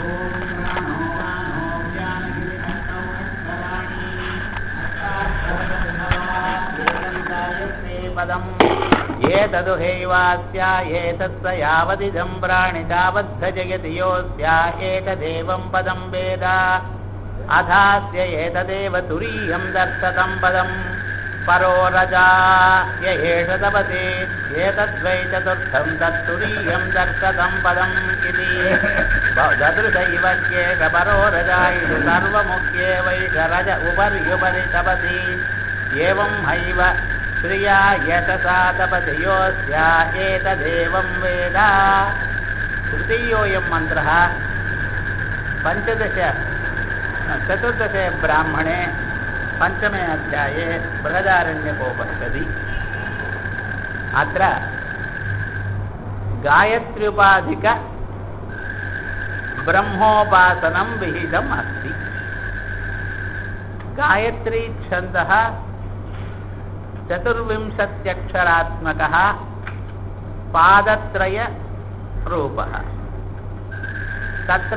पदम् एतदुहैवास्या एतत्स यावदिदं प्राणि तावद्धजयति योऽस्या एतदेवं पदं वेद अथास्य एतदेव तुरीयं दर्शतं पदम् परो रजा य एष तपति एतद्वै चतुर्थं तत्तुरीयं दर्शतं पदम् इति ददृशैव ह्येष परो रजा इति सर्वमुख्ये वैष रज उपर्युपरि तपति एवं हैव श्रिया यशसा तपतियोऽस्या एतदेवं वेद तृतीयोऽयं मन्त्रः पञ्चदश चतुर्दशे ब्राह्मणे पञ्चमे अध्याये बृहदारण्यकोपनिषदि अत्र गायत्र्युपाधिक ब्रह्मोपासनं विहितम् अस्ति गायत्री छन्दः चतुर्विंशत्यक्षरात्मकः पादत्रयरूपः तत्र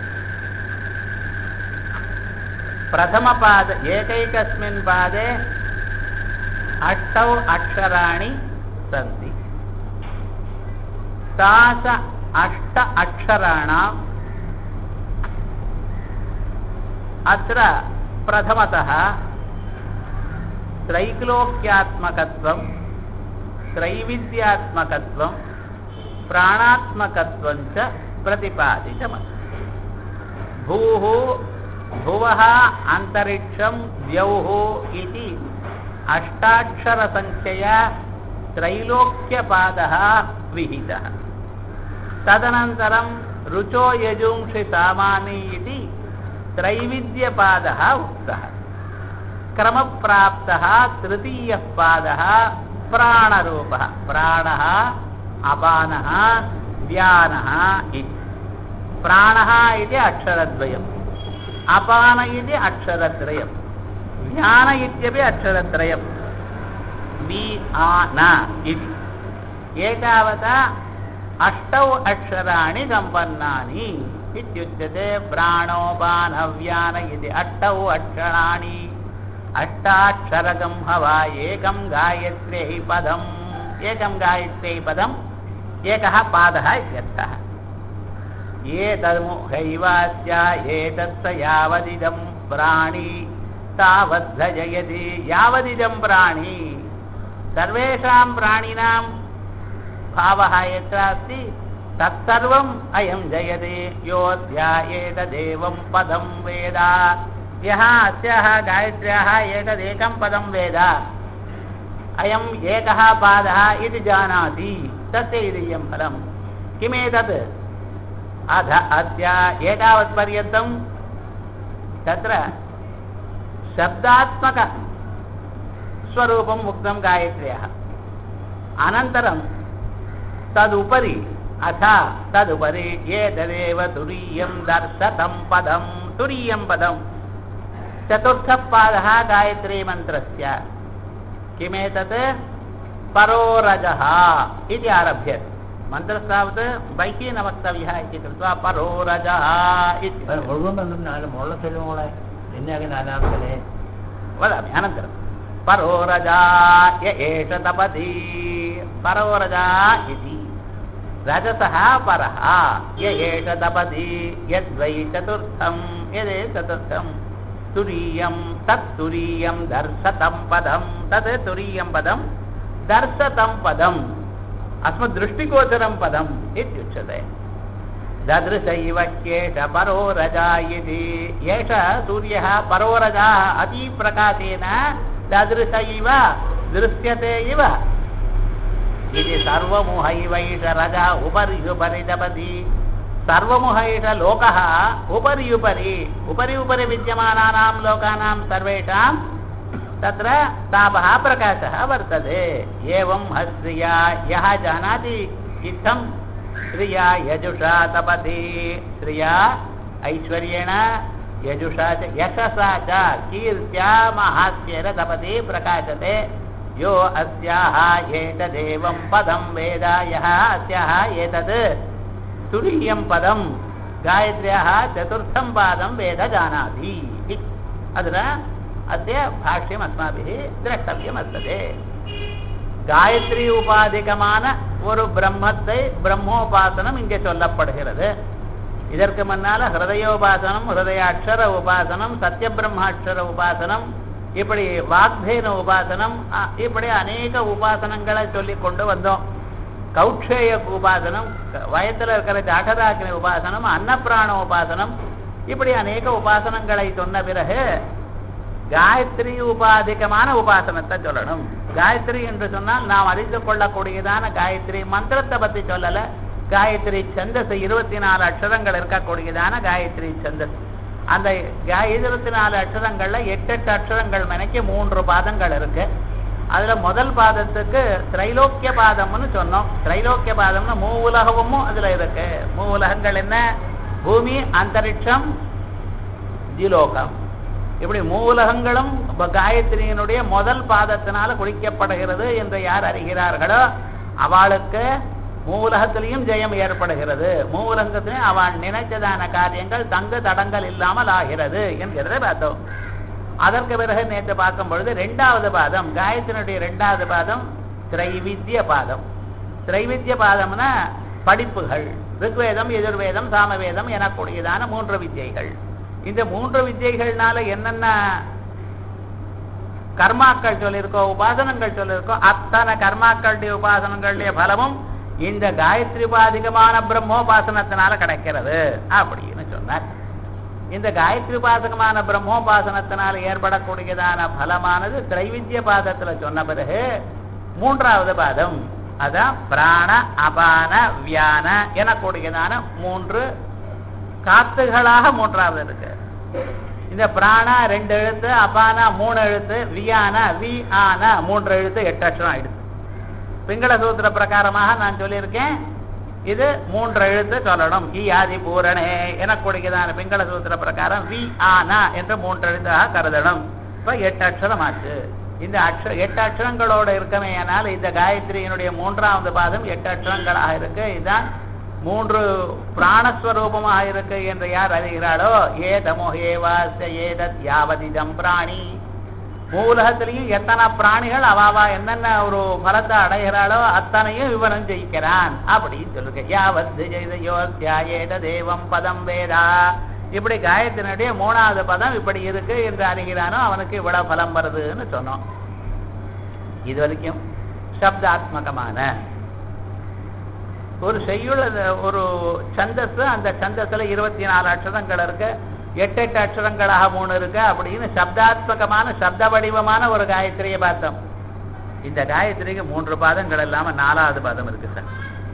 प्रथमपाद एकैकस्मिन् पादे अष्टौ अक्षराणि सन्ति तास अष्ट अक्षराणाम् अत्र प्रथमतः त्रैक्लोक्यात्मकत्वं त्रैविद्यात्मकत्वं प्राणात्मकत्वं च प्रतिपादितमस्ति भूः भुवः अन्तरिक्षं द्यौः इति अष्टाक्षरसङ्ख्यया त्रैलोक्यपादः विहितः तदनन्तरं रुचो यजुंषि सामानि इति त्रैविद्यपादः उक्तः क्रमप्राप्तः तृतीयः पादः प्राणरूपः प्राणः अपानः व्यानः इति प्राणः इति अक्षरद्वयम् अपान इति अक्षरत्रयं ज्ञान इत्यपि अक्षरत्रयं वि आ न इति एतावता अष्टौ अक्षराणि सम्पन्नानि इत्युच्यते प्राणोपानव्यान इति अष्टौ अक्षराणि अष्टाक्षरकं हवा एकं गायत्र्यै पदम् एकं गायत्र्यै पदम् एकः पादः इत्यर्थः एतमुहैवास्या एतत्स यावदिदं प्राणी तावद्धजयति यावदिदं प्राणी सर्वेषां प्राणिनां भावः यत्र अस्ति तत्सर्वम् अयं जयते योऽध्या एतदेवं पदं वेद यः अस्याः गायत्र्याः एतदेकं पदं वेद अयम् एकः पादः इति जानाति तस्य इदीयं फलं किमेतत् अध अद्य एतावत्पर्यन्तं तत्र शब्दात्मकस्वरूपम् उक्तं गायत्र्याः अनन्तरं तदुपरि अथ तदुपरि एतदेव तुरीयं दर्शतं पदं तुरीयं पदं चतुर्थः पादः गायत्रीमन्त्रस्य किमेतत् परोरजः इति आरभ्यते मन्त्रस्तावत् बहिः न वक्तव्यः इति कृत्वा परोरजः इति മുഴുവൻ നാല് മുള്ള ചെല്ലുമോളെ പിന്നെ അങ്ങനെ നാലാമത്തെ वदामि अनन्तरं परोरजा य एष तपति परोरजा इति रजसः परः य एष तपति यद्वै चतुर्थं यदे चतुर्थं तुरीयं तत्तुरीयं दर्शतं पदं तत् तुरीयं पदं दर्शतं पदम् अस्मद्दृष्टिगोचरं पदम् इत्युच्यते ददृशैव ह्येष परोरजा इति एष सूर्यः परोरजाः अतिप्रकाशेन ददृश इव दृश्यते इव इति सर्वमुहैवैष रजा उपर्युपरि तपति सर्वमुहैष लोकः उपर्युपरि उपरि उपरि विद्यमानानां लोकानां सर्वेषां तत्र तापः प्रकाशः वर्तते एवं हस्त्रिया यः जानाति इत्थं श्रिया यजुषा तपति श्रिया ऐश्वर्येण यजुषा च यशसा च कीर्त्या महास्येन तपति प्रकाशते यो अस्याः एतदेवं पदं वेद यः अस्याः एतत् तुरीयं पदं गायत्र्याः चतुर्थं पादं वेद जानाति अत्र अस्य भाष्यम् अस्माभिः द्रष्टव्यमस्ते காயத்ரி உபாதிகமான ஒரு பிரம்மத்தை பிரம்மோபாசனம் இங்கே சொல்லப்படுகிறது இதற்கு முன்னால ஹிருதயோபாசனம் ஹிருதயாட்சர உபாசனம் சத்திய பிரம்மாட்சர உபாசனம் இப்படி வாக்தேன உபாசனம் அ- இப்படி அநேக உபாசனங்களை சொல்லி கொண்டு வந்தோம் கௌட்சேய உபாசனம் க- வயத்துல இருக்கிற ஜாடராக்னி உபாசனம் அன்னப்பிராண உபாசனம் இப்படி அநேக உபாசனங்களை சொன்ன பிறகு காயத்ரி உபாதிகமான உபாசனத்தை சொல்லணும் காயத்ரி என்று சொன்னால் நாம் அறிந்து கொள்ளக்கூடியதான காயத்ரி மந்திரத்தை பத்தி சொல்லல காயத்ரி சந்தஸ் இருபத்தி நாலு அக்ஷரங்கள் இருக்கக்கூடியதான காயத்ரி சந்தஸ் அந்த கா- இருபத்தி நாலு அக்ஷரங்கள்ல எட்டு எட்டு அக்ஷரங்கள் மனைக்கு மூன்று பாதங்கள் இருக்கு அதுல முதல் பாதத்துக்கு திரைலோக்கிய பாதம்னு சொன்னோம் திரைலோக்கிய பாதம்னு மூ உலகமும் அதுல இருக்கு மூ உலகங்கள் என்ன பூமி அந்தரிக்ஷம் திலோகம் இப்படி மூலகங்களும் ப- காயத்ரியினுடைய முதல் பாதத்தினால குளிக்கப்படுகிறது என்று யார் அறிகிறார்களோ அவளுக்கு மூலகத்திலையும் ஜெயம் ஏற்படுகிறது மூலகத்திலையும் அவள் நினைச்சதான காரியங்கள் தங்கு தடங்கள் இல்லாமல் ஆகிறது என்கிறதை பார்த்தோம் அதற்கு பிறகு நேற்று பார்க்கும் பொழுது ரெண்டாவது பாதம் காயத்ரியினுடைய ரெண்டாவது பாதம் திரைவித்திய பாதம் திரைவித்திய பாதம்னா படிப்புகள் ரிக்வேதம் எதிர்வேதம் சாமவேதம் எனக்கூடியதான மூன்று வித்தியைகள் இந்த மூன்று வித்தியைகள்னால என்னென்ன கர்மாக்கள் சொல்லியிருக்கோம் உபாசனங்கள் சொல்லியிருக்கோம் அத்தனை கர்மாக்களுடைய உபாசனங்களுடைய பலமும் இந்த காயத்ரி உபாதிகமான பிரம்மோபாசனத்தினால கிடைக்கிறது அப்படின்னு சொன்னார் இந்த காயத்ரி உபாசகமான பிரம்மோபாசனத்தினால் ஏற்படக்கூடியதான பலமானது திரைவித்திய பாதத்துல சொன்ன பிறகு மூன்றாவது பாதம் அதான் பிராண அபான வியான எனக்கூடியதான மூன்று காத்துகளாக மூன்றாவது இருக்கு இந்த பிராணா ரெண்டு எழுத்து அபானா மூணு எழுத்து வியானா வி ஆனா மூன்று எழுத்து எட்டு அக்ஷரம் ஆயிடுது பிங்கள சூத்திர பிரகாரமாக நான் சொல்லியிருக்கேன் இது மூன்று எழுத்து சொல்லணும் இ ஆதி பூரணே எனக்கூடியதான பிங்கள சூத்திர பிரகாரம் வி ஆனா என்று மூன்று எழுத்தாக கருதணும் இப்ப எட்டு அக்ஷரம் ஆச்சு இந்த அக்ஷ எட்டு அக்ஷரங்களோட இருக்கமே ஆனால் இந்த காயத்ரியினுடைய மூன்றாவது பாதம் எட்டு அக்ஷரங்களாக இருக்கு இதுதான் மூன்று பிராணஸ்வரூபமாக இருக்கு என்று யார் அறிகிறாளோ ஏதமோ ஏவாச ஏதத் யாவதிதம் பிராணி மூலகத்திலையும் எத்தனை பிராணிகள் அவாவா என்னென்ன ஒரு பலத்தை அடைகிறாளோ அத்தனையும் விவரம் ஜெயிக்கிறான் அப்படின்னு சொல்லுங்க யாவத்து ஜெயதயோத்யாயேத தேவம் பதம் வேதா இப்படி காயத்தினுடைய மூணாவது பதம் இப்படி இருக்கு என்று அறிகிறானோ அவனுக்கு இவ்வளவு பலம் வருதுன்னு சொன்னோம் இது வரைக்கும் சப்தாத்மகமான ஒரு செய்யுள் அந்த ஒரு சந்தஸ் அந்த சந்தஸ்ல இருபத்தி நாலு அக்ஷரங்கள் இருக்கு எட்டு எட்டு அக்ஷரங்களாக மூணு இருக்கு அப்படின்னு சப்தாத்மகமான சப்த வடிவமான ஒரு காயத்ரியை பார்த்தோம் இந்த காயத்ரிக்கு மூன்று பாதங்கள் இல்லாம நாலாவது பாதம் இருக்கு சார்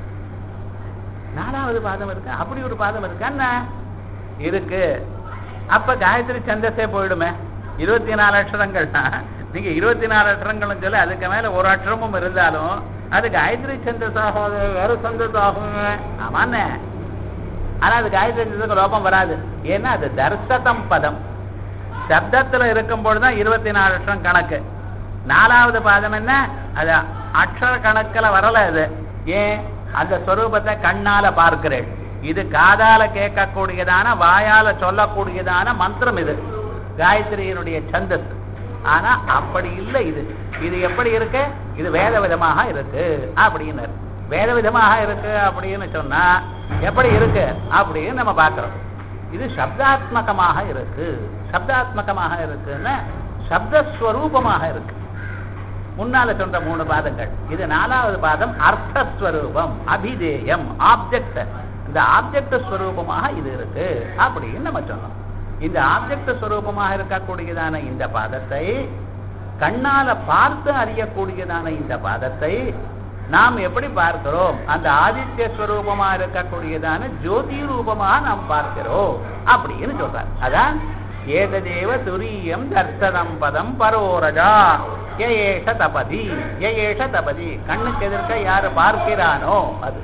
நாலாவது பாதம் இருக்கு அப்படி ஒரு பாதம் இருக்கா என்ன இருக்கு அப்ப காயத்ரி சந்தஸே போயிடுமே இருபத்தி நாலு அக்ஷரங்கள்னா நீங்க இருபத்தி நாலு அக்ஷரங்களும் சொல்லி அதுக்கு மேல ஒரு அக்ஷரமும் இருந்தாலும் அது காயத்ரி சந்தஸ் ஆகாது வேற சந்தஸ் ஆகும் ஆமாண்ணே ஆனா அது காயத்ரி சந்தஸுக்கு லோபம் வராது ஏன்னா அது தர்சதம் பதம் சப்தத்துல இருக்கும் பொழுதுதான் இருபத்தி நாலு அக்ஷரம் கணக்கு நாலாவது பாதம் என்ன அது அக்ஷர கணக்குல வரல அது ஏன் அந்த ஸ்வரூபத்தை கண்ணால பார்க்கிறேன் இது காதால கேட்கக்கூடியதான வாயால சொல்லக்கூடியதான மந்திரம் இது காயத்ரியினுடைய சந்தஸ் ஆனா அப்படி இல்லை இது இது எப்படி இருக்கு இது வேத விதமாக இருக்கு அப்படின்னு வேத விதமாக இருக்கு அப்படின்னு சொன்னா எப்படி இருக்கு அப்படின்னு நம்ம பார்க்கிறோம் இது சப்தாத்மகமாக இருக்கு சப்தாத்மகமாக இருக்குன்னா சப்தஸ்வரூபமாக இருக்கு முன்னால சொன்ன மூணு பாதங்கள் இது நாலாவது பாதம் அர்த்தஸ்வரூபம் அபிதேயம் ஆப்ஜெக்ட் இந்த ஆப்ஜெக்ட் ஸ்வரூபமாக இது இருக்கு அப்படின்னு நம்ம சொன்னோம் இந்த ஆப்ஜெக்ட் ஸ்வரூபமாக இருக்கக்கூடியதான இந்த பாதத்தை கண்ணால பார்த்து அறியக்கூடியதான இந்த பாதத்தை நாம் எப்படி பார்க்கிறோம் அந்த ஆதித்ய ஸ்வரூபமா இருக்கக்கூடியதான ஜோதி ரூபமாக நாம் பார்க்கிறோம் அப்படின்னு சொல்றார் அதான் ஏததேவ துரியம் தர்சனம் பதம் பரோரஜா ஏஷ தபதி ஏஷ தபதி கண்ணுக்கு எதிர்க்க யாரு பார்க்கிறானோ அது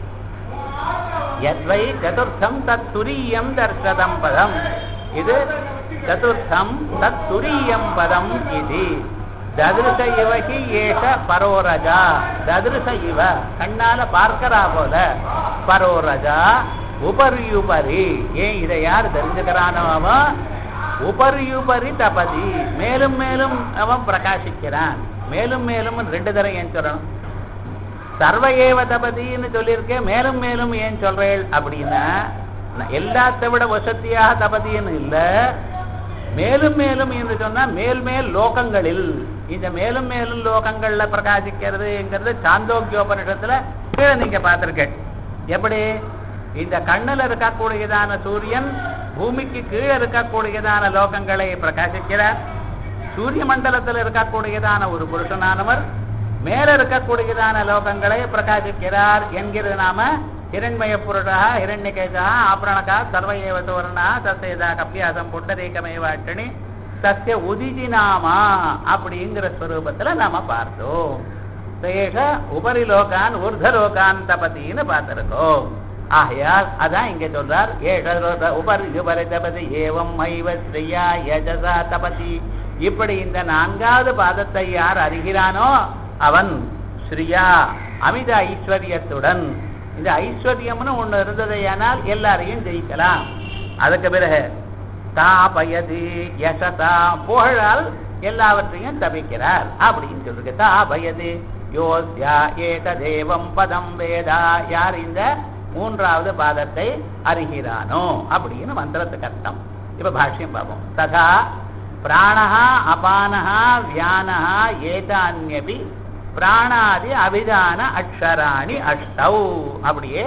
யத்வை சதுர்த்தம் தத் துரியம் தர்சதம் பதம் இது சதுர்த்தம் தத் துரியம் பதம் இது ததிருஷ இவகி ஏஷ பரோரஜா ததிருஷ இவ கண்ணால பார்க்கிறா போல பரோரஜா உபரியுபரி ஏன் இதை யார் தெரிஞ்சுக்கிறானோ அவன் உபரியுபரி தபதி மேலும் மேலும் அவன் பிரகாசிக்கிறான் மேலும் மேலும் ரெண்டு தரம் ஏன் சொல்லணும் சர்வ ஏவ தபதின்னு சொல்லியிருக்கேன் மேலும் மேலும் ஏன் சொல்றேன் அப்படின்னா நான் எல்லாத்தை விட வசதியாக தபதின்னு இல்லை மேலும் மேலும் என்று சொன்னா மேல் மேல் லோகங்களில் இந்த மேலும் மேலும் லோகங்கள்ல பிரகாசிக்கிறதுங்கிறது சாந்தோக்கியோபனிஷத்துல கீழே நீங்க பார்த்திருக்கேன் எப்படி இந்த கண்ணுல இருக்கக்கூடியதான சூரியன் பூமிக்கு கீழே இருக்கக்கூடியதான லோகங்களை பிரகாசிக்கிறார் சூரிய மண்டலத்தில் இருக்கக்கூடியதான ஒரு புருஷனானவர் மேல இருக்கக்கூடியதான லோகங்களை பிரகாசிக்கிறார் என்கிறது நாம ஹிரண்மய புருடா ஹிரண்யகேசா ஆபரணகா சர்வ ஏவ சுவர்ணா தசேதா கப்பியாசம் புண்டரீகமேவாட்டணி தஸ்ய உதிஜி நாமா அப்படிங்கிற ஸ்வரூபத்துல நாம பார்த்தோம் சேஷ உபரி லோகான் ஊர்தலோகான் தபதின்னு பார்த்திருக்கோம் ஆகையால் அதான் இங்க சொல்றார் ஏஷ லோக உபரி உபரி தபதி ஏவம் ஐவ ஸ்ரீயா யஜசா தபதி இப்படி இந்த நான்காவது பாதத்தை யார் அறிகிறானோ அவன் ஸ்ரீயா அமித ஐஸ்வர்யத்துடன் இந்த ஐஸ்வர்யம்னு ஒண்ணு இருந்ததையானால் எல்லாரையும் ஜெயிக்கலாம் அதுக்கு பிறகு தாபயதி யசதா புகழால் எல்லாவற்றையும் தபிக்கிறார் அப்படின்னு சொல்லிருக்கு தாபயதி யோஸ்யா ஏத தேவம் பதம் வேதா யார் இந்த மூன்றாவது பாதத்தை அறிகிறானோ அப்படின்னு மந்திரத்துக்கு அர்த்தம் இப்ப பாஷ்யம் பார்ப்போம் ததா பிராணஹா அபானஹா வியானஹா ஏதான்யபி பிராணாதி அபிதான அக்ஷராணி அஷ்டௌ அப்படியே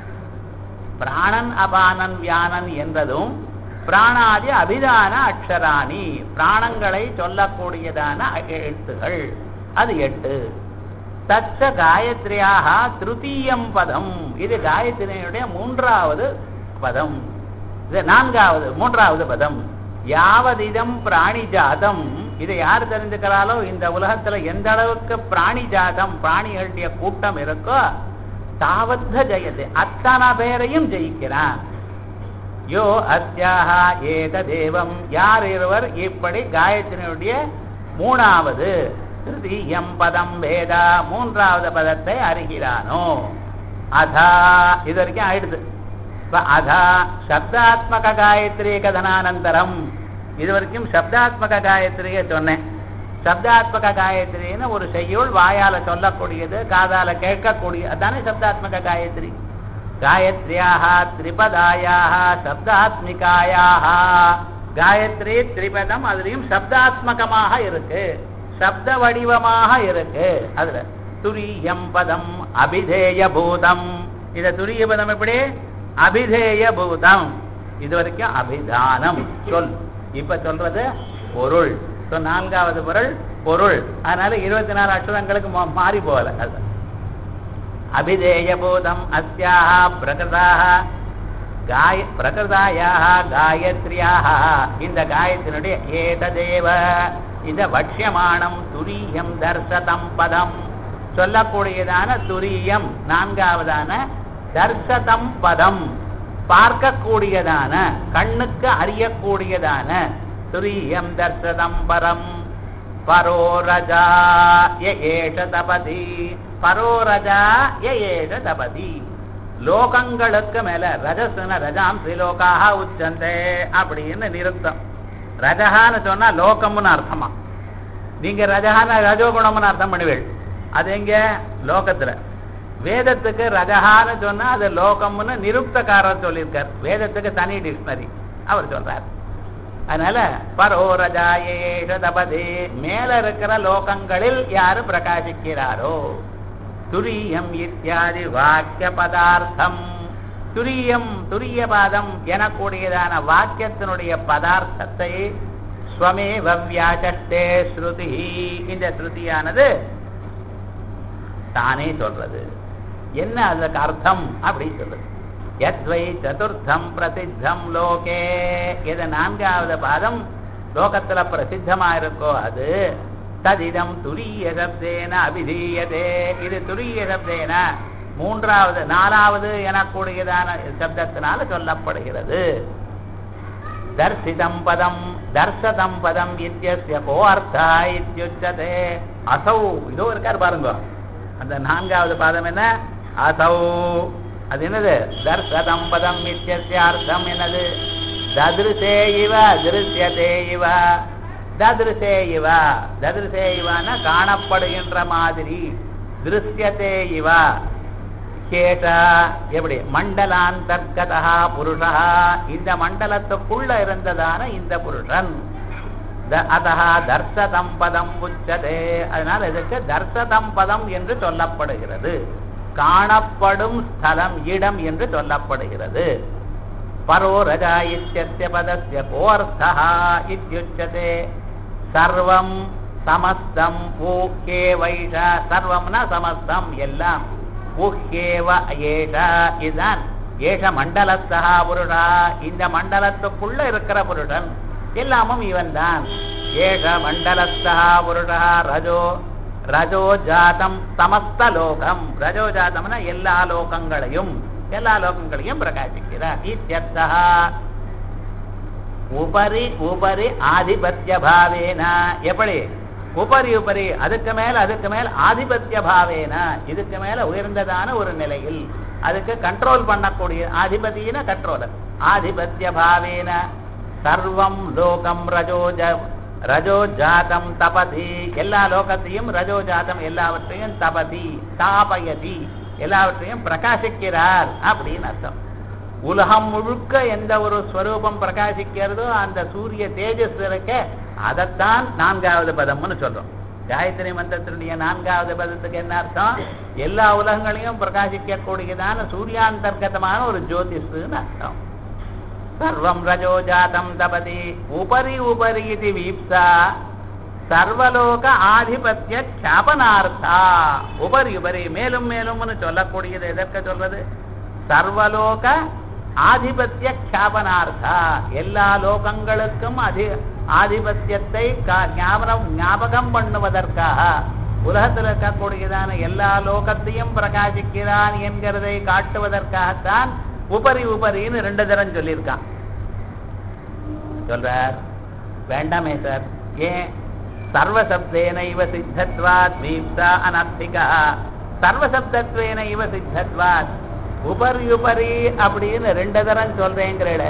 பிராணன் அபானன் வியானன் என்றதும் பிராணாதி அபிதான அக்ஷராணி பிராணங்களை சொல்லக்கூடியதான எழுத்துகள் அது எட்டு தச்ச காயத்ரியாக திருத்தீயம் பதம் இது காயத்ரியுடைய மூன்றாவது பதம் இது நான்காவது மூன்றாவது பதம் யாவதிதம் பிராணி ஜாதம் இதை யார் தெரிஞ்சுக்கிறாளோ இந்த உலகத்துல எந்த அளவுக்கு பிராணி ஜாதம் பிராணிகளுடைய கூட்டம் இருக்கோ தாவத்த ஜெயது அத்தனை பேரையும் ஜெயிக்கிறான் யோ அஸ்யாக ஏக தேவம் யார் இருவர் இப்படி காயத்ரியுடைய மூணாவது திருத்தீயம் பதம் வேதா மூன்றாவது பதத்தை அறிகிறானோ அதா இது வரைக்கும் ஆயிடுது இப்ப அதா சப்தாத்மக காயத்ரி கதனானந்தரம் இது வரைக்கும் சப்தாத்மக காயத்ரியை சொன்னேன் சப்தாத்மக காயத்ரின்னு ஒரு செய்யுள் வாயால சொல்லக்கூடியது காதால கேட்கக்கூடிய அதானே சப்தாத்மக காயத்ரி காயத்ரியாக திரிபதாயாக சப்தாத்மிகாயாக காயத்ரி திரிபதம் அதுலயும் சப்தாத்மகமாக இருக்கு சப்த வடிவமாக இருக்கு அதுல துரியம் பதம் அபிதேய பூதம் இத துரிய பதம் எப்படி அபிதேய பூதம் இது வரைக்கும் அபிதானம் சொல் இப்ப சொல்றது பொருள் So, நான்காவது பொருள் பொருள் அதனால இருபத்தி நாலு அக்ஷரங்களுக்கு மா- மாறி போகல அது அபிதேயபூதம் அஸ்யாக பிரகிருதாக காய பிரகிருதாயாக காயத்ரியாக இந்த காயத்தினுடைய ஏததேவ இந்த பட்சியமானம் துரியம் தர்சதம் பதம் சொல்லக்கூடியதான துரியம் நான்காவதான தர்சதம் பதம் பார்க்கக்கூடியதான கண்ணுக்கு அறியக்கூடியதான துரியம் தர்சதம் பரம் பரோரஜா ய ஏஷ தபதி பரோரஜா ய ஏஷ தபதி லோகங்களுக்கு மேல ரஜசுன ரஜாம் ஸ்ரீலோகாக உச்சந்தே அப்படின்னு நிறுத்தம் ரஜகான்னு சொன்னா லோகம்னு அர்த்தமா நீங்க ரஜகான ரஜோகுணம்னு அர்த்தம் பண்ணுவீள் அது எங்க லோகத்துல வேதத்துக்கு ரஜகான்னு சொன்னா அது லோகம்னு நிருப்தக்காரர் சொல்லியிருக்கார் வேதத்துக்கு தனி டிக்ஷனரி அவர் சொல்றார் அதனால பரோரஜாயேஷ தபதே மேல இருக்கிற லோகங்களில் யாரு பிரகாசிக்கிறாரோ துரியம் இத்தியாதி வாக்கிய பதார்த்தம் துரியம் துரிய பாதம் எனக்கூடியதான வாக்கியத்தினுடைய பதார்த்தத்தை ஸ்வமேவ வியாச்சே ஸ்ருதி இந்த ஸ்ருதியானது தானே சொல்றது என்ன அதுக்கு அர்த்தம் அப்படி சொல்றது யத்வை சதுர்த்தம் பிரசித்தம் லோகே இது நான்காவது பாதம் லோகத்துல பிரசித்தமா இருக்கோ அது ததிதம் துரிய சப்தேன அபிதீயதே இது துரிய சப்தேன மூன்றாவது நாலாவது எனக்கூடியதான சப்தத்தினால சொல்லப்படுகிறது தர்சிதம் பதம் தர்சதம் பதம் இத்தியஸ்ய கோ அர்த்தா இத்தியுச்சதே அசௌ இதோ இருக்கார் பாருங்க அந்த நான்காவது பாதம் என்ன அசௌ அது என்னது தர்சதம் பதம் இத்தியர்த்தம் என்னது ததிருசே இவ திருஷ்யதே இவ ததிருசே இவ ததிருசே இவன காணப்படுகின்ற மாதிரி திருஷ்யதே இவ கேட்டா எப்படி மண்டலாந்தர்கதா புருஷா இந்த மண்டலத்துக்குள்ள இருந்ததான இந்த புருஷன் த- அதஹ தர்சதம் பதம் உச்சதே அதனால இதுக்கு தர்சதம் பதம் என்று சொல்லப்படுகிறது காணப்படும் ஸ்தலம் இடம் என்று சொல்லப்படுகிறது பரோ ரஜா இத்தியஸ்ய பதஸ்ய கோர்த்தா இத்யுச்சதே சர்வம் சமஸ்தம் ஊக்கே வைஷ சர்வம்னா சமஸ்தம் எல்லாம் ஊக்கேவ ஏஷா இதுதான் ஏஷ மண்டலத்தா புருடா இந்த மண்டலத்துக்குள்ள இருக்கிற புருடன் எல்லாமும் இவன் தான் ஏஷ மண்டலத்தா புருடா ரஜோ ரஜோ ஜாதம் சமஸ்த லோகம் ரஜோ ஜாதம்னா எல்லா லோகங்களையும் எல்லா லோகங்களையும் பிரகாசிக்கிறார் இத்தியர்த்தா உபரி உபரி ஆதிபத்திய பாவேன எப்படி உபரி உபரி அதுக்கு மேல அதுக்கு மேல ஆதிபத்திய பாவேன இதுக்கு மேல உயர்ந்ததான ஒரு நிலையில் அதுக்கு கண்ட்ரோல் பண்ணக்கூடிய ஆதிபதியின கண்ட்ரோலர் ஆதிபத்திய பாவேன சர்வம் லோகம் ரஜோஜ ரஜோ ஜாதம் தபதி எல்லா லோகத்தையும் ரஜோ ஜாதம் எல்லாவற்றையும் தபதி தாபயதி எல்லாவற்றையும் பிரகாசிக்கிறார் அப்படின்னு அர்த்தம் உலகம் முழுக்க எந்த ஒரு ஸ்வரூபம் பிரகாசிக்கிறதோ அந்த சூரிய தேஜஸ் இருக்க அதைத்தான் நான்காவது பதம்னு சொல்றோம் காயத்ரி மந்திரத்தினுடைய நான்காவது பதத்துக்கு என்ன அர்த்தம் எல்லா உலகங்களையும் பிரகாசிக்க கூடியதான சூரியாந்தர்கதமான ஒரு ஜோதிஷுன்னு அர்த்தம் சர்வம் ரஜோ ஜாதம் தபதி உபரி உபரி இது வீப்சா சர்வலோக ஆதிபத்திய க்ஷாபனார்த்தா உபரி உபரி மேலும் மேலும்னு சொல்லக்கூடியது எதற்கு சொல்றது சர்வலோக ஆதிபத்திய க்ஷாபனார்த்தா எல்லா லோகங்களுக்கும் அதி ஆதிபத்தியத்தை கா- ஞாபகம் ஞாபகம் பண்ணுவதற்காக உலகத்தில் இருக்கக்கூடியதான எல்லா லோகத்தையும் பிரகாசிக்கிறான் என்கிறதை காட்டுவதற்காகத்தான் உபரி உபரின்னு ரெண்டு தரம் சொல்லியிருக்கான் சொல்றார் வேண்டாமே சார் ஏன் சர்வசப்தேன இவ சித்தத்வாத் வீப்சா அனர்த்திகா சர்வசப்தத்வேன இவ சித்தத்வாத் உபரி உபரி அப்படின்னு ரெண்டு தரம் சொல்றேங்கிற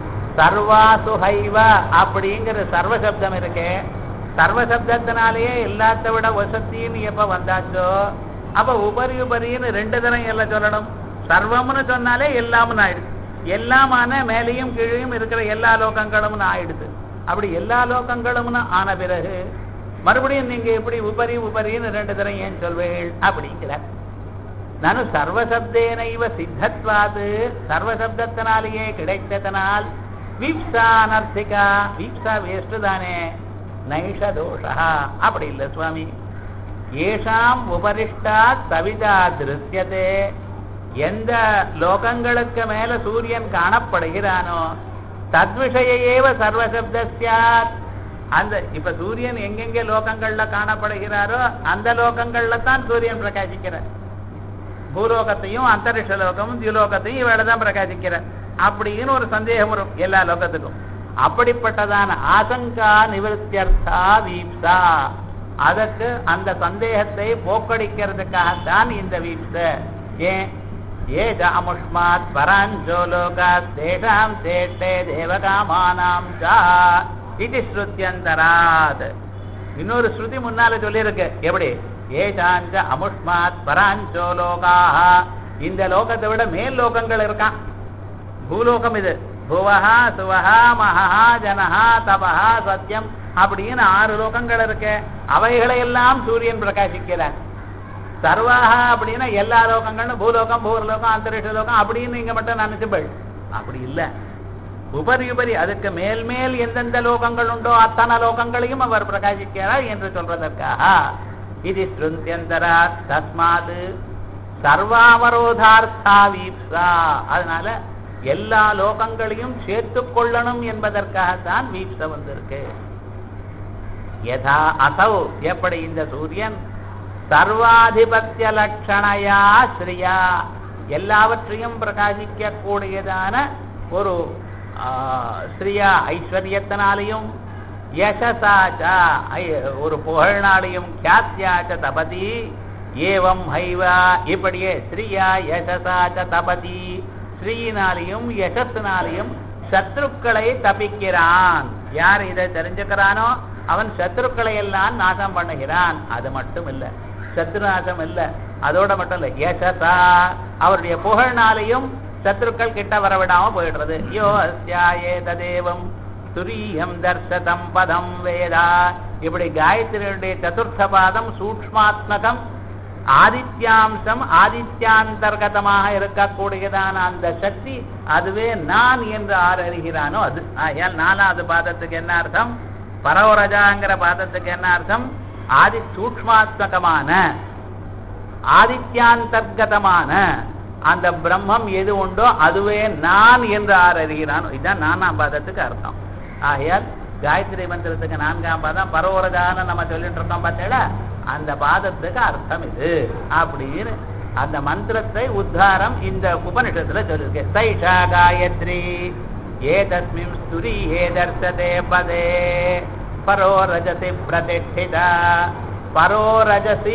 சர்வாசு ஹைவ அப்படிங்கிற சர்வசப்தம் இருக்கே சர்வசப்தத்தினாலேயே எல்லாத்த விட வசத்தின்னு எப்ப வந்தாச்சோ அப்ப உபரி உபரின்னு ரெண்டு தரம் எல்லாம் சொல்லணும் சர்வம்னு சொன்னாலே எல்லாம்னு ஆயிடுது எல்லாமான மேலேயும் கீழையும் இருக்கிற எல்லா லோகங்களும்னு ஆயிடுது அப்படி எல்லா லோகங்களும்னு ஆன பிறகு மறுபடியும் நீங்க எப்படி உபரி உபரின்னு ரெண்டு தரம் ஏன் சொல்வீள் அப்படிங்கிறார் ನಾನು ಸರ್ವಶಬ್ದೇನೈವ ಸಿದ್ಧತ್ವಾದ್ ಸರ್ವಶಬ್ದத்தினாலேயே கிடைத்ததனால் வீப்சா அனர்த்திகா வீப்சா வேஸ்ட் தானே நைஷ தோஷா அப்படி இல்லை சுவாமி ஏஷாம் உபரிஷ்டா சவிதா திருஷ்யதே எந்த லோகங்களுக்கு மேல சூரியன் காணப்படுகிறானோ தத்விஷயேவ சர்வசப்தஸ்யாத் அந்த இப்ப சூரியன் எங்கெங்க லோகங்கள்ல காணப்படுகிறாரோ அந்த லோகங்கள்ல தான் சூரியன் பிரகாசிக்கிறார் பூலோகத்தையும் அந்தரிஷ லோகமும் தியுலோகத்தையும் இவளை தான் பிரகாசிக்கிறார் அப்படின்னு ஒரு சந்தேகம் வரும் எல்லா லோகத்துக்கும் அப்படிப்பட்டதான ஆசங்கா நிவர்த்தியர்த்தா வீப்சா அதற்கு அந்த சந்தேகத்தை போக்கடிக்கிறதுக்காகத்தான் இந்த வீப்ச ஏன் ஏஷ அமுஷ்மாத் பராஞ்சோ லோகாத் தேஷாம் சேட்டே தேவகாமானாம் சா இது ஸ்ருத்தியந்தராத் இன்னொரு ஸ்ருதி முன்னால சொல்லியிருக்கு எப்படி ஏஷாஞ்ச அமுஷ்மாத் பராஞ்சோ லோகாக இந்த லோகத்தை விட மேல் லோகங்கள் இருக்கான் பூலோகம் இது புவஹா சுவஹா மகா ஜனஹா தபஹா சத்தியம் அப்படின்னு ஆறு லோகங்கள் இருக்கு அவைகளை எல்லாம் சூரியன் பிரகாசிக்கிறார் சர்வாகா அப்படின்னா எல்லா லோகங்களும் பூலோகம் பூர்லோகம் அந்தரிஷ லோகம் அப்படின்னு நீங்க மட்டும் நினைச்சுப்பள் அப்படி இல்லை உபரி உபரி அதுக்கு மேல் மேல் எந்தெந்த லோகங்கள் உண்டோ அத்தனை லோகங்களையும் அவர் பிரகாசிக்கிறார் என்று சொல்றதற்காக இது ஸ்ருந்தியந்தரா தஸ்மாது சர்வாவரோதார்த்தா வீப்சா அதனால எல்லா லோகங்களையும் சேர்த்துக் கொள்ளணும் என்பதற்காகத்தான் வீப்ச வந்திருக்கு யதா அசௌ எப்படி இந்த சூரியன் சர்வாதிபத்திய லட்சணையா ஸ்ரீயா எல்லாவற்றையும் பிரகாசிக்க கூடியதான ஒரு ஆ, ஸ்ரீயா ஐஸ்வர்யத்தினாலையும் யசசாச்ச ஐ- ஒரு புகழ்னாலையும் கியாத்தியாச்ச தபதி ஏவம் ஹைவா இப்படியே ஸ்ரீயா யசசா ச தபதி ஸ்ரீயினாலையும் யசஸ்னாலையும் சத்ருக்களை தப்பிக்கிறான் யார் இதை தெரிஞ்சுக்கிறானோ அவன் சத்ருக்களை எல்லாம் நாசம் பண்ணுகிறான் அது மட்டும் இல்ல சத்ருநாசம் இல்ல அதோட மட்டும் இல்ல யசசா அவருடைய புகழ்னாலையும் சத்ருக்கள் கிட்ட வரவிடாம போயிடுறது யோ அஸ்யாயே ததேவம் துரியம் தர்சதம் பதம் வேதா இப்படி காயத்ரியுடைய சதுர்த்த பாதம் சூக்ஷ்மாத்மகம் ஆதித்யாம்சம் ஆதித்யாந்தர்கதமாக இருக்கக்கூடியதான அந்த சக்தி அதுவே நான் என்று ஆர் அறிகிறானோ அது ஆகையால் நாலாவது பாதத்துக்கு என்ன அர்த்தம் பரவரஜாங்கிற பாதத்துக்கு என்ன அர்த்தம் ஆதி சூக்ஷ்மாத்மகமான ஆதித்யாந்தர்கதமான அந்த பிரம்மம் எது உண்டோ அதுவே நான் என்று ஆர் அறிகிறானோ இதுதான் நானாம் பாதத்துக்கு அர்த்தம் ஆகையால் காயத்ரி மந்திரத்துக்கு நான்காம் பாதம் பரவரஜான நம்ம சொல்லிட்டு இருக்கோம் பார்த்தீங்களா அந்த பாதத்துக்கு அர்த்தம் இது அப்படின்னு அந்த மந்திரத்தை உத்தாரம் இந்த உபனிஷத்துல சொல்லிருக்கு சைஷா காயத்ரி ஏதஸ்மின் ஸ்துரி ஏதர்சதே பதே பரோ ரஜசி பிரதிஷ்டிதா பரோ ரஜசி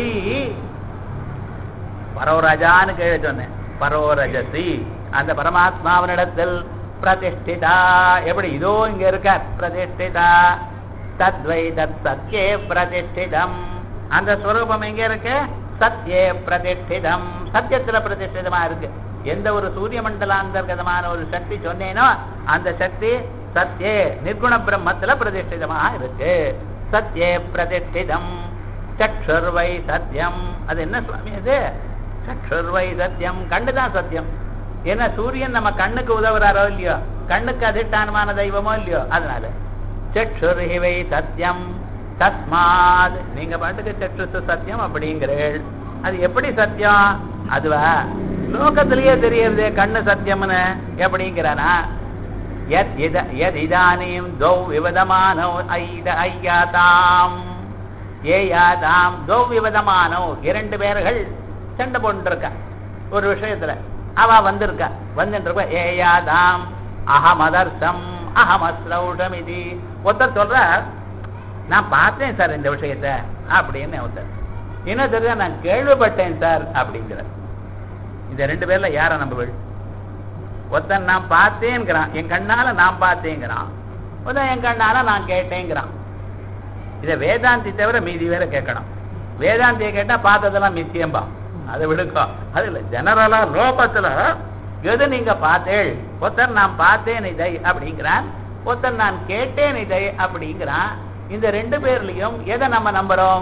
பரோரஜான்னு கீழே சொன்னேன் பரோரஜசி அந்த பரமாத்மாவனிடத்தில் பிரதிஷ்டிதா எப்படி இதோ இங்க இருக்கார் பிரதிஷ்டிதா தத்வை தத் சத்யே பிரதிஷ்டிதம் அந்த ஸ்வரூபம் எங்க இருக்கு சத்யே பிரதிஷ்டிதம் சத்தியத்துல பிரதிஷ்டிதமா இருக்கு எந்த ஒரு சூரிய மண்டலாந்தர்கதமான ஒரு சக்தி சொன்னேனோ அந்த சக்தி சத்யே நிர்குண பிரம்மத்துல பிரதிஷ்டிதமா இருக்கு சத்யே பிரதிஷ்டிதம் சக்ஷுர்வை சத்தியம் அது என்ன சுவாமி அது சக்ஷுர்வை சத்தியம் கண்ணுதான் சத்தியம் ஏன்னா சூரியன் நம்ம கண்ணுக்கு உதவுறாரோ இல்லையோ கண்ணுக்கு அதிஷ்டானமான தெய்வமோ இல்லையோ அதனால சக்ஷுர்ஹிவை சத்தியம் தஸ்மாத் நீங்க பாட்டுக்கு சக்ஷுசு சத்தியம் அப்படிங்கிறீள் அது எப்படி சத்தியம் அதுவா லோகத்திலேயே தெரியறது கண்ணு சத்தியம்னு எப்படிங்கிறானா யத் இத யத் இதானீம் தௌ விவதமானோ ஐத ஐயாதாம் ஏயாதாம் தௌ விவதமானோ இரண்டு பேர்கள் சண்டை போட்டுருக்கா ஒரு விஷயத்துல அவ வந்திருக்கா வந்துட்டு இருக்க ஏயாதாம் அகமதர்சம் அகமஸ்ரௌடம் இது ஒருத்தர் சொல்ற நான் பார்த்தேன் சார் இந்த விஷயத்த அப்படின்னு ஒருத்தர் என்ன தெரியுதா நான் கேள்விப்பட்டேன் சார் அப்படிங்கிற இந்த ரெண்டு பேர்ல யார நம்புவள் ஒருத்தன் நான் பார்த்தேங்கிறான் என் கண்ணால நான் பார்த்தேங்கிறான் ஒருத்தன் என் கண்ணால நான் கேட்டேங்கிறான் இதை வேதாந்தி தவிர மீதி வேற கேட்கணும் வேதாந்தியை கேட்டா பார்த்ததெல்லாம் மித்தியம்பா அதை விடுக்கோ அது இல்லை ஜெனரலா லோகத்துல எது நீங்க பார்த்தேள் ஒருத்தர் நான் பார்த்தேன் இதை அப்படிங்கிறான் ஒருத்தர் நான் கேட்டேன் இதை அப்படிங்கிறான் இந்த ரெண்டு பேர்லயும் எதை நம்ம நம்புறோம்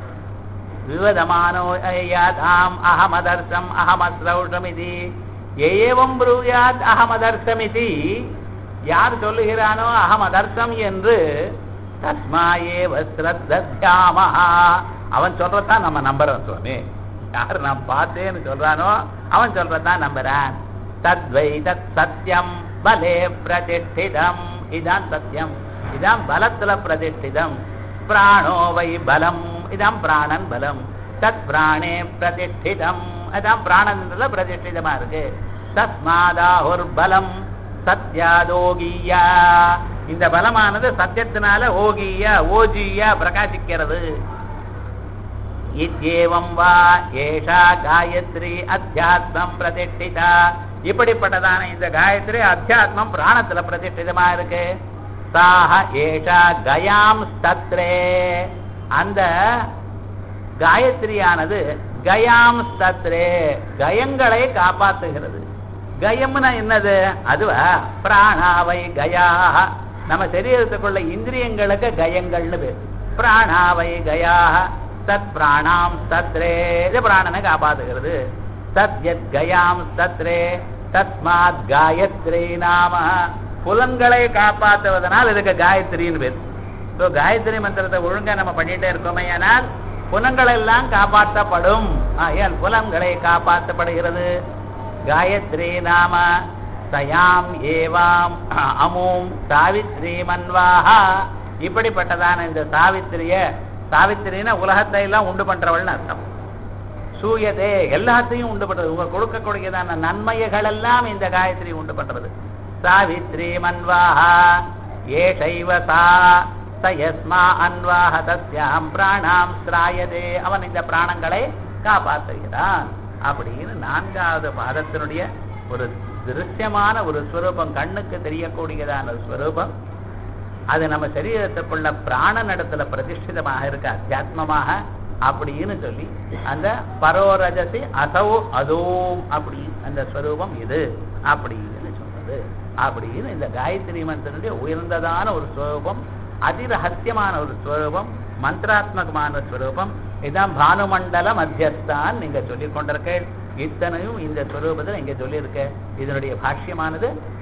விவதமானோ யாதாம் அகமதர்சம் அகமஸ்ரௌஷம் இது ஏவம் ப்ரூயாத் அகமதர்சம் இது யார் சொல்லுகிறானோ அகமதர்சம் என்று தஸ்மாயேவ ஸ்ரத்தாமஹா அவன் சொல்றதான் நம்ம நம்புறோம் சுவாமி யார் நான் பார்த்தேன்னு சொல்றானோ அவன் சொல்றதான் நம்புறான் தத்வை தத் சத்தியம் பலே பிரதிஷ்டிதம் இதான் சத்தியம் இதான் பலத்துல பிரதிஷ்டிதம் பிராணோ வை பலம் இதான் பிராணன் பலம் தத் பிராணே பிரதிஷ்டிதம் அதான் பிராணன்ல பிரதிஷ்டிதமா இருக்கு தஸ்மாதாஹுர் பலம் சத்யாதோகியா இந்த பலமானது சத்தியத்தினால ஓகியா ஓஜியா பிரகாசிக்கிறது இத்யேவம் வா ஏஷா காயத்ரி அத்தியாத்மம் பிரதிஷ்டிதா இப்படிப்பட்டதான இந்த காயத்ரி அத்தியாத்மம் பிராணத்துல பிரதிஷ்டிதமா இருக்கு சாஹ ஏஷா கயாம் ஸ்தத்ரே அந்த காயத்ரியானது கயாம் ஸ்தத்ரே கயங்களை காப்பாத்துகிறது கயம்னா என்னது அதுவா பிராணாவை கயா நம்ம சரீரத்துக்குள்ள இந்திரியங்களுக்கு கயங்கள்னு பேர் பிராணாவை கயா தத் பிராணாம் சத்ரே இது பிராணனை காப்பாத்துகிறது தத் யத் கயாம் சத்ரே தஸ்மாத் காயத்ரி நாம புலன்களை காப்பாற்றுவதனால் இதுக்கு காயத்ரின்னு பேர் ஸோ காயத்ரி மந்திரத்தை ஒழுங்கா நம்ம பண்ணிட்டே இருக்கோமே ஆனால் புலன்கள் எல்லாம் காப்பாற்றப்படும் ஏன் புலன்களை காப்பாற்றப்படுகிறது காயத்ரி நாம சயாம் ஏவாம் அமும் சாவித்ரி மன்வாஹா இப்படிப்பட்டதான இந்த சாவித்திரிய சாவித்திரின்னா உலகத்தை எல்லாம் உண்டு பண்றவள்னு அர்த்தம் சூயதே எல்லாத்தையும் உண்டு பண்றது உங்க கொடுக்கக்கூடியதான நன்மைகள் எல்லாம் இந்த காயத்ரி உண்டு பண்றது சாவித்ரி மன்வாஹா ஏஷைவ சா சயஸ்மா அன்வாஹ தஸ்யாம் பிராணாம் ஸ்ராயதே அவன் இந்த பிராணங்களை காப்பாற்றுகிறான் அப்படின்னு நான்காவது பாதத்தினுடைய ஒரு திருஷ்யமான ஒரு ஸ்வரூபம் கண்ணுக்கு தெரியக்கூடியதான ஒரு ஸ்வரூபம் அது நம்ம சரீரத்துக்குள்ள பிராணனிடத்துல பிரதிஷ்டிதமாக இருக்கு அத்தியாத்மமாக அப்படின்னு சொல்லி அந்த பரோரஜசி அசௌ அதோம் அப்படி அந்த ஸ்வரூபம் இது அப்படின்னு சொல்றது அப்படின்னு இந்த காயத்ரி மந்திரனுடைய உயர்ந்ததான ஒரு ஸ்வரூபம் அதிரகசியமான ஒரு ஸ்வரூபம் மந்திராத்மகமான ஸ்வரூபம் இதான் பானுமண்டல மத்தியஸ்தான் நீங்க சொல்லிக் கொண்டிருக்க இத்தனையும் இந்த ஸ்வரூபத்தில் இங்க சொல்லியிருக்க இதனுடைய பாஷ்யமானது